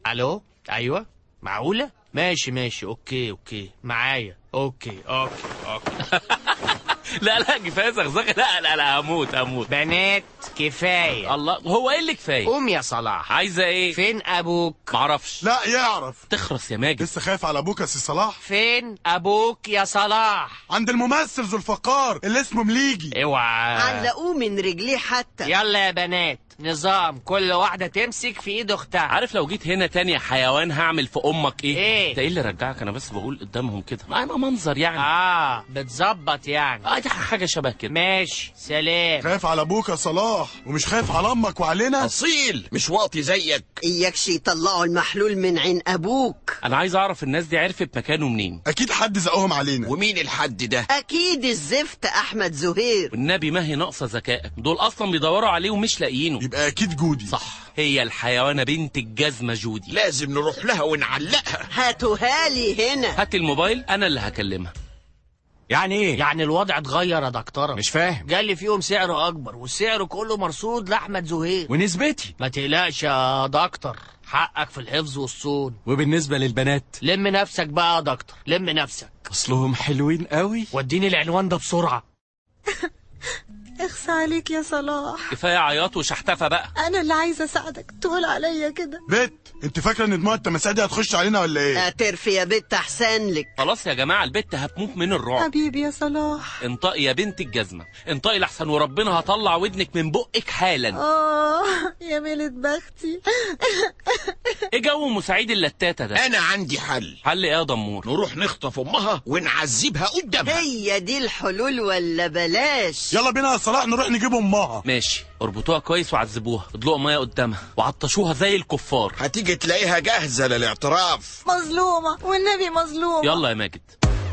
الو ايوه معقوله ماشي ماشي اوكي اوكي معايا اوكي اوكي اوكي لا لا كفايه زغزغه لا لا لا هموت هموت بنات كفايه الله هو ايه اللي كفايه قوم يا صلاح عايزه ايه فين ابوك معرفش لا يعرف تخرس يا ماجد لسه خايف على ابوك يا سي صلاح فين ابوك يا صلاح عند الممثل ذو الفقار اللي اسمه مليجي اوعى علقوه من رجليه حتى يلا يا بنات نظام كل واحدة تمسك في ايد اختها عارف لو جيت هنا تاني يا حيوان هعمل في امك ايه إيه؟ انت ايه اللي رجعك انا بس بقول قدامهم كده ما ما منظر يعني اه بتظبط يعني اه دي حاجه شبه كده ماشي سلام خايف على ابوك يا صلاح ومش خايف على امك وعلينا اصيل مش واطي زيك اياكش يطلعوا المحلول من عين ابوك انا عايز اعرف الناس دي عرفت مكانه منين اكيد حد زقهم علينا ومين الحد ده اكيد الزفت احمد زهير والنبي ما هي ناقصه ذكائك دول اصلا بيدوروا عليه ومش لاقيينه يبقى اكيد جودي صح هي الحيوانه بنت الجزمه جودي لازم نروح لها ونعلقها هاتوها لي هنا هات الموبايل انا اللي هكلمها يعني ايه يعني الوضع اتغير يا دكتوره مش فاهم قال لي فيهم سعر اكبر والسعر كله مرصود لاحمد زهير ونسبتي ما تقلقش يا دكتور حقك في الحفظ والصون وبالنسبة للبنات لم نفسك بقى يا دكتور لم نفسك اصلهم حلوين قوي وديني العنوان ده بسرعه اخصى عليك يا صلاح كفايه عياط وشحتفه بقى انا اللي عايزه اساعدك تقول عليا كده بت انت فاكره ان دموع التماسيح دي هتخش علينا ولا ايه اعترفي يا بنت احسن لك خلاص يا جماعه البت هتموت من الرعب حبيبي يا صلاح انطقي يا بنت الجزمه انطقي لحسن وربنا هطلع ودنك من بقك حالا اه يا ميلة بختي ايه جو مساعد اللتاته ده انا عندي حل حل ايه يا دمور نروح نخطف امها ونعذبها قدامها هي دي الحلول ولا بلاش يلا بينا يا صلاح نروح نجيب امها ماشي اربطوها كويس وعذبوها اطلقوا ميه قدامها وعطشوها زي الكفار هتيجي تلاقيها جاهزة للاعتراف مظلومة والنبي مظلومة يلا يا ماجد